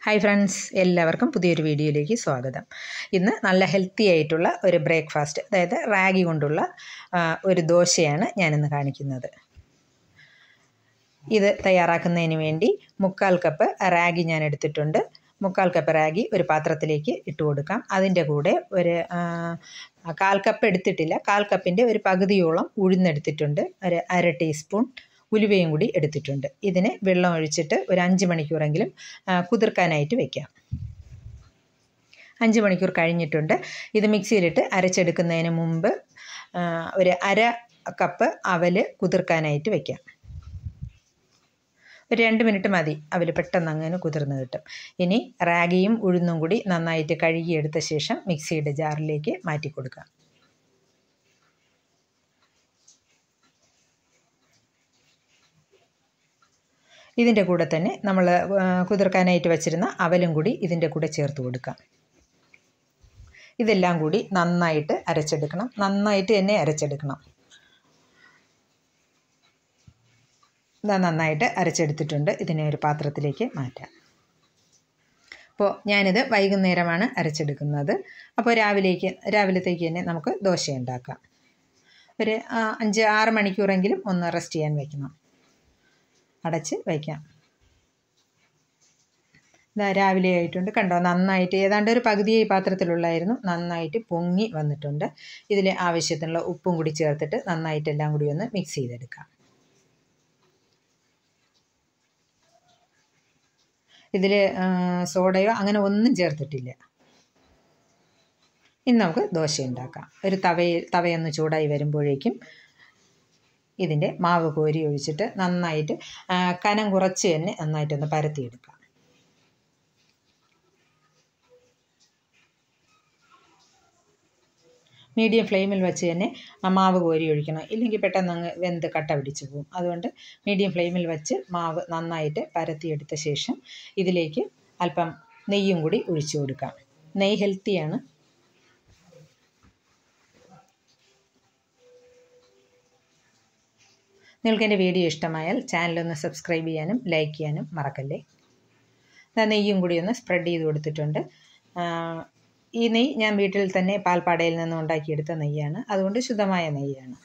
hi friends എല്ലാവർക്കും പുതിയൊരു വീഡിയോയിലേക്ക് സ്വാഗതം ഇന്ന് നല്ല ഹെൽത്തി ആയിട്ടുള്ള ഒരു ബ്രേക്ക്ഫാസ്റ്റ് അതായത് റാഗി കൊണ്ടുള്ള ആ, ഒരു ദോശയാണ് ഞാനിന്ന് കാണിക്കുന്നത് ഇത് തയ്യാറാക്കുന്നതിന് വേണ്ടി മുക്കാൽ കപ്പ് റാഗി ഞാൻ എടുത്തിട്ടുണ്ട് മുക്കാൽ കപ്പ് റാഗി ഒരു പാത്രത്തിലേക്ക് ഇട്ട് കൊടുക്കാം അതിൻ്റെ കൂടെ ഒരു ആ, കാൽ കപ്പ് എടുത്തിട്ടില്ല കാൽ കപ്പിൻ്റെ ഒരു പകുതിയോളം ഉഴുന്നെടുത്തിട്ടുണ്ട് ഒരു അര ടീസ്പൂൺ ഉലുവയും കൂടി എടുത്തിട്ടുണ്ട് ഇതിന് വെള്ളം ഒഴിച്ചിട്ട് ഒരു അഞ്ച് മണിക്കൂറെങ്കിലും ആ, കുതിർക്കാനായിട്ട് വെക്കാം അഞ്ച് മണിക്കൂർ കഴിഞ്ഞിട്ടുണ്ട് ഇത് മിക്സിയിലിട്ട് അരച്ചെടുക്കുന്നതിന് മുമ്പ് ആ, ഒരു അര കപ്പ് അവൽ കുതിർക്കാനായിട്ട് വെക്കാം ഒരു രണ്ട് മിനിറ്റ് മതി അവൽ പെട്ടെന്ന് അങ്ങനെ കുതിർന്ന് കിട്ടും ഇനി റാഗിയും ഉഴുന്നും കൂടി നന്നായിട്ട് കഴുകിയെടുത്ത ശേഷം മിക്സിയുടെ ജാറിലേക്ക് മാറ്റി കൊടുക്കാം ഇതിൻ്റെ കൂടെ തന്നെ നമ്മൾ കുതിർക്കാനായിട്ട് വെച്ചിരുന്ന അവലും കൂടി ഇതിൻ്റെ കൂടെ ചേർത്ത് കൊടുക്കാം ഇതെല്ലാം കൂടി നന്നായിട്ട് അരച്ചെടുക്കണം നന്നായിട്ട് തന്നെ അരച്ചെടുക്കണം ഇതാ നന്നായിട്ട് അരച്ചെടുത്തിട്ടുണ്ട് ഇതിനെ ഒരു പാത്രത്തിലേക്ക് മാറ്റാം അപ്പോൾ ഞാനിത് വൈകുന്നേരമാണ് അരച്ചെടുക്കുന്നത് അപ്പോൾ രാവിലേക്ക് രാവിലത്തേക്ക് തന്നെ നമുക്ക് ദോശ ഉണ്ടാക്കാം ഒരു ആ, അഞ്ച് ആറ് മണിക്കൂറെങ്കിലും ഒന്ന് റെസ്റ്റ് ചെയ്യാൻ വയ്ക്കണം അടച്ച് വയ്ക്കാം ഇതാ രാവിലെ ആയിട്ടുണ്ട് കണ്ടോ നന്നായിട്ട് ഏതാണ്ട് ഒരു പകുതി ഈ പാത്രത്തിലുള്ളായിരുന്നു നന്നായിട്ട് പൊങ്ങി വന്നിട്ടുണ്ട് ഇതിൽ ആവശ്യത്തിനുള്ള ഉപ്പും കൂടി ചേർത്തിട്ട് നന്നായിട്ട് എല്ലാം കൂടി ഒന്ന് മിക്സ് ചെയ്തെടുക്കാം ഇതിൽ സോഡയോ അങ്ങനെ ഒന്നും ചേർത്തിട്ടില്ല ഇനി നമുക്ക് ദോശ ഉണ്ടാക്കാം ഒരു തവയിൽ തവയൊന്ന് ചൂടായി വരുമ്പോഴേക്കും ഇതിൻ്റെ മാവ് കോരി ഒഴിച്ചിട്ട് നന്നായിട്ട് ആ, കനം കുറച്ച് തന്നെ നന്നായിട്ടൊന്ന് പരത്തിയെടുക്കാം മീഡിയം ഫ്ലെയിമിൽ വെച്ച് തന്നെ ആ മാവ് കോരി ഒഴിക്കണം ഇല്ലെങ്കിൽ പെട്ടെന്ന് അങ്ങ് വെന്ത് കട്ട പിടിച്ച് പോകും അതുകൊണ്ട് മീഡിയം ഫ്ലെയിമിൽ വെച്ച് മാവ് നന്നായിട്ട് പരത്തിയെടുത്ത ശേഷം ഇതിലേക്ക് അല്പം നെയ്യും കൂടി ഒഴിച്ചു കൊടുക്കാം നെയ്യ് ഹെൽത്തിയാണ് നിങ്ങൾക്ക് എൻ്റെ വീഡിയോ ഇഷ്ടമായാൽ ചാനലൊന്ന് സബ്സ്ക്രൈബ് ചെയ്യാനും ലൈക്ക് ചെയ്യാനും മറക്കല്ലേ ദാ നെയ്യും കൂടി ഒന്ന് സ്പ്രെഡ് ചെയ്ത് കൊടുത്തിട്ടുണ്ട് ആ, ഈ നെയ്യ് ഞാൻ വീട്ടിൽ തന്നെ പാൽപ്പാടയിൽ നിന്ന് ഉണ്ടാക്കിയെടുത്ത നെയ്യാണ് അതുകൊണ്ട് ശുദ്ധമായ നെയ്യാണ്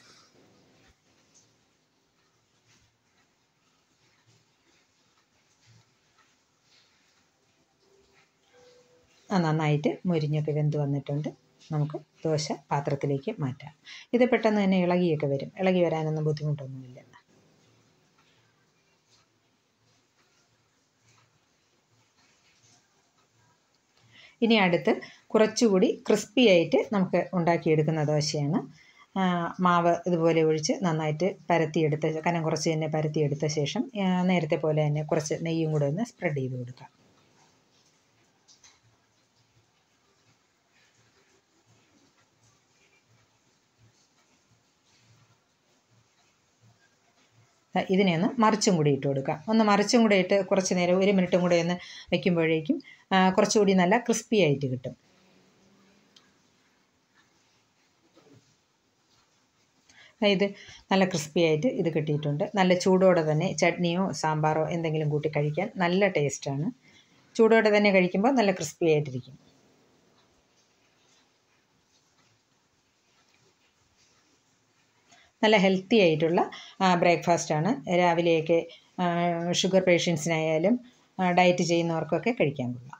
ആ, നന്നായിട്ട് മുരിഞ്ഞൊക്കെ വെന്ത് വന്നിട്ടുണ്ട് നമുക്ക് ദോശ പാത്രത്തിലേക്ക് മാറ്റാം ഇത് പെട്ടെന്ന് തന്നെ ഇളകിയൊക്കെ വരും ഇളകി വരാനൊന്നും ബുദ്ധിമുട്ടൊന്നുമില്ല ഇനി അടുത്ത് കുറച്ചുകൂടി ക്രിസ്പി ആയിട്ട് നമുക്ക് ഉണ്ടാക്കിയെടുക്കുന്ന ദോശയാണ് ആ, മാവ് ഇതുപോലെ ഒഴിച്ച് നന്നായിട്ട് പരത്തിയെടുത്ത കനം കുറച്ച് തന്നെ പരത്തിയെടുത്ത ശേഷം ആ, നേരത്തെ പോലെ തന്നെ കുറച്ച് നെയ്യും കൂടെ ഒന്ന് സ്പ്രെഡ് ചെയ്ത് കൊടുക്കാം ദാ ഇതിനെ ഒന്ന് മറിച്ചും കൂടി ഇട്ട് കൊടുക്കാം ഒന്ന് മറിച്ചും കൂടെ ഇട്ട് കുറച്ച് നേരം ഒരു മിനിറ്റും കൂടെ ഒന്ന് വെക്കുമ്പോഴേക്കും ആ, കുറച്ചുകൂടി നല്ല ക്രിസ്പി ആയിട്ട് കിട്ടും ദാ ഇത് നല്ല ക്രിസ്പി ആയിട്ട് ഇത് കിട്ടിയിട്ടുണ്ട് നല്ല ചൂടോടെ തന്നെ ചട്നിയോ സാമ്പാറോ എന്തെങ്കിലും കൂട്ടി കഴിക്കാൻ നല്ല ടേസ്റ്റാണ് ചൂടോടെ തന്നെ കഴിക്കുമ്പോൾ നല്ല ക്രിസ്പി ആയിട്ടിരിക്കും നല്ല ഹെൽത്തി ആയിട്ടുള്ള ബ്രേക്ക്ഫാസ്റ്റാണ് രാവിലെയൊക്കെ ഷുഗർ പേഷ്യൻസിനായാലും ഡയറ്റ് ചെയ്യുന്നവർക്കൊക്കെ കഴിക്കാൻ കൊള്ളാം